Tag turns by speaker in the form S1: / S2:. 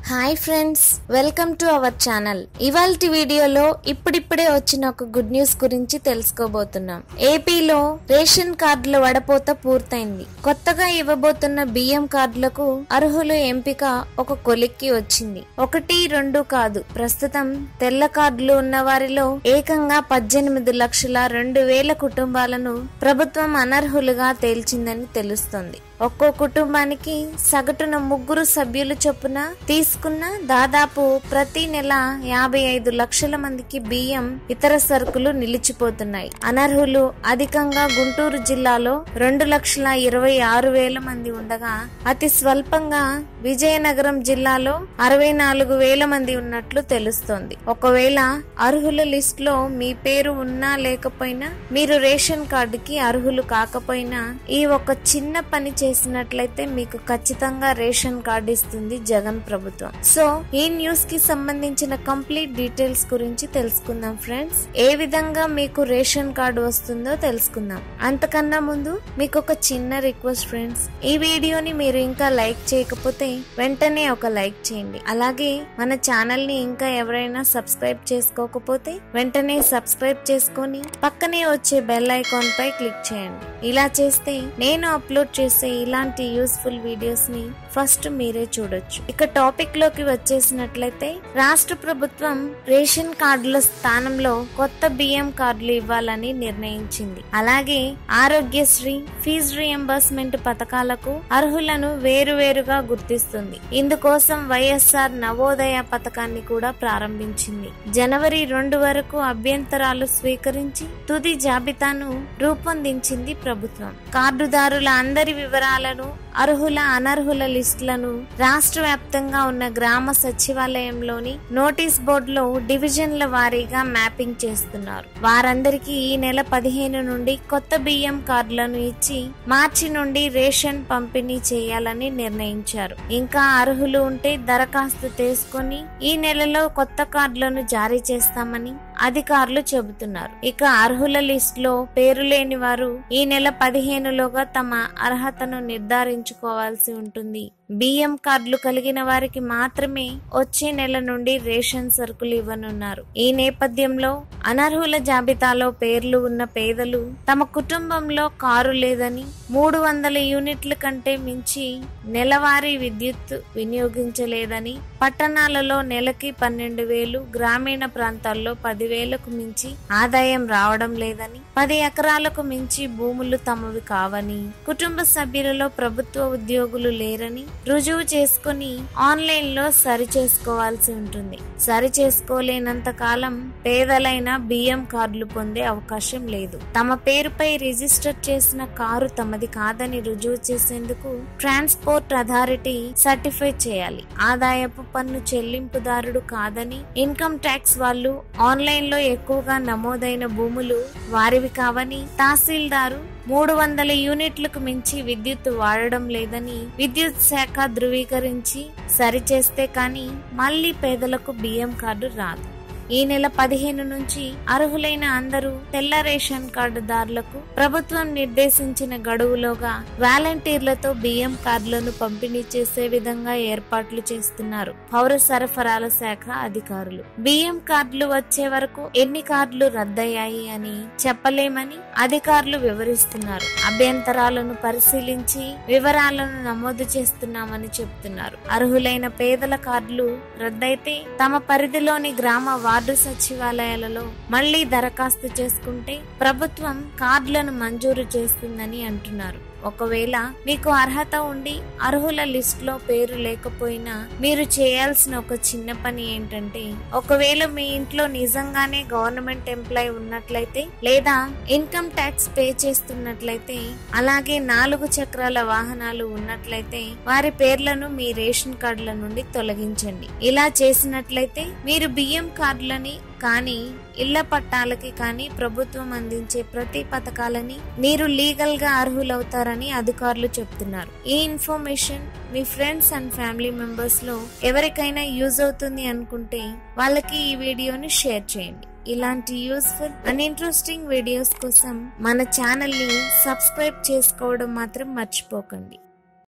S1: hi friends welcome to our channel ఇవాల్టి వీడియోలో ఇప్పుడిప్పుడే వచ్చిన ఒక గుడ్ న్యూస్ గురించి తెలుసుకోబోతున్నాం ఏపీలో రేషన్ కార్డుల వడపోత పూర్తయింది కొత్తగా ఇవ్వబోతున్న బియ్యం కార్డులకు అర్హులు ఎంపిక ఒక కొలిక్కి వచ్చింది ఒకటి రెండు కాదు ప్రస్తుతం తెల్ల కార్డులు ఉన్న వారిలో ఏకంగా పద్దెనిమిది లక్షల రెండు వేల కుటుంబాలను ప్రభుత్వం అనర్హులుగా తేల్చిందని తెలుస్తోంది ఒక్కో కుటుంబానికి సగటున ముగ్గురు సభ్యులు చొప్పున తీసుకున్న దాదాపు ప్రతి నెల యాభై ఐదు లక్షల మందికి బియ్యం ఇతర సరుకులు నిలిచిపోతున్నాయి అనర్హులు అధికంగా గుంటూరు జిల్లాలో రెండు లక్షల ఇరవై ఆరు వేల మంది ఉండగా అతి స్వల్పంగా విజయనగరం జిల్లాలో అరవై నాలుగు వేల మంది ఉన్నట్లు తెలుస్తోంది ఒకవేళ అర్హుల లిస్ట్ లో మీ పేరు ఉన్నా లేకపోయినా మీరు రేషన్ కార్డుకి అర్హులు కాకపోయినా ఈ ఒక చిన్న పని చేసినట్లయితే మీకు ఖచ్చితంగా రేషన్ కార్డు ఇస్తుంది జగన్ ప్రభుత్వం సో ఈ న్యూస్ కి సంబంధించిన కంప్లీట్ డీటెయిల్స్ గురించి తెలుసుకుందాం ఫ్రెండ్స్ ఏ విధంగా మీకు రేషన్ కార్డు వస్తుందో తెలుసుకుందాం అంతకన్నా ముందు మీకు ఒక చిన్న రిక్వెస్ట్ ఫ్రెండ్స్ ఈ వీడియోని మీరు ఇంకా లైక్ చేయకపోతే వెంటనే ఒక లైక్ చేయండి అలాగే మన ఛానల్ ని ఇంకా ఎవరైనా సబ్స్క్రైబ్ చేసుకోకపోతే వెంటనే సబ్స్క్రైబ్ చేసుకొని పక్కనే వచ్చే బెల్ ఐకాన్ పై క్లిక్ చేయండి ఇలా చేస్తే నేను అప్లోడ్ చేసే ఇలాంటి యూస్ఫుల్ వీడియోస్ ని ఫస్ట్ మీరే చూడొచ్చు ఇక టాపిక్ లోకి వచ్చేసినట్లయితే రాష్ట్ర ప్రభుత్వం రేషన్ కార్డుల స్థానంలో కొత్త బియ్యం కార్డులు ఇవ్వాలని నిర్ణయించింది అలాగే ఆరోగ్యశ్రీ ఫీజు రియంబర్స్మెంట్ పథకాలకు అర్హులను వేరువేరుగా గుర్తిస్తుంది ఇందుకోసం వైఎస్ఆర్ నవోదయ పథకాన్ని కూడా ప్రారంభించింది జనవరి రెండు వరకు అభ్యంతరాలు స్వీకరించి తుది జాబితాను రూపొందించింది ప్రభుత్వం కార్డుదారుల అందరి వివరాలను అర్హుల అనర్హుల లిస్టులను రాష్ట్ర వ్యాప్తంగా ఉన్న గ్రామ సచివాలయంలోని నోటీస్ బోర్డులో డివిజన్ల వారీగా మ్యాపింగ్ చేస్తున్నారు వారందరికీ ఈ నెల పదిహేను నుండి కొత్త బియ్యం కార్డులను ఇచ్చి మార్చి నుండి రేషన్ పంపిణీ చేయాలని నిర్ణయించారు ఇంకా అర్హులు ఉంటే దరఖాస్తు తీసుకొని ఈ నెలలో కొత్త కార్డులను జారీ చేస్తామని అధికారులు చెబుతున్నారు ఇక అర్హుల లిస్ట్ లో పేరు లేని వారు ఈ నెల పదిహేనులోగా తమ అర్హతను నిర్ధారించుకోవాల్సి ఉంటుంది బియ్యం కార్డులు కలిగిన వారికి మాత్రమే వచ్చే నెల నుండి రేషన్ సరుకులు ఇవ్వనున్నారు ఈ నేపథ్యంలో అనర్హుల జాబితాలో పేర్లు ఉన్న పేదలు తమ కుటుంబంలో కారు లేదని మూడు వందల యూనిట్ల కంటే మించి నెలవారీ విద్యుత్ వినియోగించలేదని పట్టణాలలో నెలకి పన్నెండు వేలు గ్రామీణ ప్రాంతాల్లో పదివేలకు మించి ఆదాయం రావడం లేదని పది ఎకరాలకు మించి భూములు తమవి కావని కుటుంబ సభ్యులలో ప్రభుత్వ ఉద్యోగులు లేరని రుజువు చేసుకుని ఆన్లైన్ లో సరి చేసుకోవాల్సి ఉంటుంది సరి చేసుకోలేనంత కాలం పేదలైన బియ్యం కార్డులు పొందే అవకాశం లేదు తమ పేరుపై రిజిస్టర్ చేసిన కారు తమది కాదని రుజువు చేసేందుకు ట్రాన్స్పోర్ట్ అథారిటీ సర్టిఫై చేయాలి ఆదాయపు పన్ను చెల్లింపుదారుడు కాదని ఇన్కమ్ ట్యాక్స్ వాళ్ళు ఆన్లైన్ లో ఎక్కువగా నమోదైన భూములు వారివి కావని తహసీల్దారు మూడు వందల యూనిట్లకు మించి విద్యుత్ వాడడం లేదని విద్యుత్ శాఖ ధృవీకరించి సరిచేస్తే కానీ మళ్లీ పేదలకు బియ్యం కార్డు రాదు ఈ నెల పదిహేను నుంచి అర్హులైన అందరూ తెల్ల రేషన్ కార్డుదారులకు ప్రభుత్వం నిర్దేశించిన గడువులోగా వాలంటీర్లతో బియ్యం కార్డులను పంపిణీ చేసే విధంగా ఏర్పాట్లు చేస్తున్నారు పౌర సరఫరాల శాఖ అధికారులు బియ్యం కార్డులు వచ్చే వరకు ఎన్ని కార్డులు రద్దయ్యాయి అని చెప్పలేమని అధికారులు వివరిస్తున్నారు అభ్యంతరాలను పరిశీలించి వివరాలను నమోదు చేస్తున్నామని చెబుతున్నారు అర్హులైన పేదల కార్డులు రద్దయితే తమ పరిధిలోని గ్రామ వార్డు సచివాలయాలలో మళ్లీ దరఖాస్తు చేసుకుంటే ప్రభుత్వం కార్డులను మంజూరు చేస్తుందని అంటున్నారు ఒకవేళ మీకు అర్హత ఉండి అర్హుల లిస్ట్ లో పేరు లేకపోయినా మీరు చేయాల్సిన ఒక చిన్న పని ఏంటంటే ఒకవేళ మీ ఇంట్లో నిజంగానే గవర్నమెంట్ ఎంప్లాయ్ ఉన్నట్లయితే లేదా ఇన్కమ్ ట్యాక్స్ పే చేస్తున్నట్లయితే అలాగే నాలుగు చక్రాల వాహనాలు ఉన్నట్లయితే వారి పేర్లను మీ రేషన్ కార్డుల నుండి తొలగించండి ఇలా చేసినట్లయితే మీరు బియ్యం కార్డులని కానీ ఇళ్ల పట్టాలకి కానీ ప్రభుత్వం అందించే ప్రతి పథకాలని మీరు లీగల్ గా అర్హులవుతారని అధికారులు చెప్తున్నారు ఈ ఇన్ఫర్మేషన్ మీ ఫ్రెండ్స్ అండ్ ఫ్యామిలీ మెంబర్స్ లో ఎవరికైనా యూజ్ అవుతుంది అనుకుంటే వాళ్ళకి ఈ వీడియోని షేర్ చేయండి ఇలాంటి యూస్ఫుల్ అండ్ ఇంట్రెస్టింగ్ వీడియోస్ కోసం మన ఛానల్ ని సబ్స్క్రైబ్ చేసుకోవడం మాత్రం మర్చిపోకండి